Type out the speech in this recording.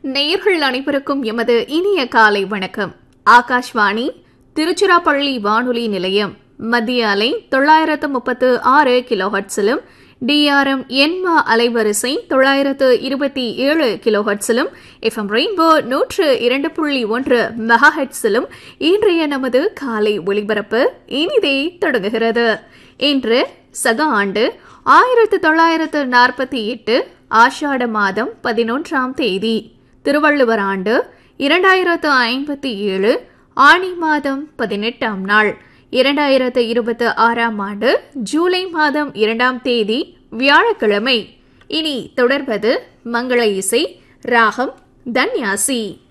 நேயர்கள் அனைவருக்கும் எமது இனிய காலை வணக்கம் ஆகாஷ்வாணி திருச்சிராப்பள்ளி வானொலி நிலையம் மத்திய அலை தொள்ளாயிரத்து முப்பத்து ஆறு கிலோஹட்ஸிலும் டிஆர்எம் என்மா அலைவரிசை தொள்ளாயிரத்து இருபத்தி ஏழு கிலோஹட்ஸிலும் எஃப்எம் ரெயின்போ நூற்று இரண்டு புள்ளி ஒன்று மெகாஹெட்ஸிலும் இன்றைய நமது காலை ஒளிபரப்பு இனிதே தொடங்குகிறது இன்று சக ஆண்டு ஆயிரத்து தொள்ளாயிரத்து நாற்பத்தி எட்டு ஆஷாட மாதம் பதினொன்றாம் தேதி திருவள்ளுவர் ஆண்டு இரண்டாயிரத்து ஐம்பத்தி ஏழு ஆணி மாதம் பதினெட்டாம் நாள் இரண்டாயிரத்து இருபத்தி ஆறாம் ஆண்டு ஜூலை மாதம் இரண்டாம் தேதி வியாழக்கிழமை இனி தொடர்வது மங்கள இசை ராகம் தன்யாசி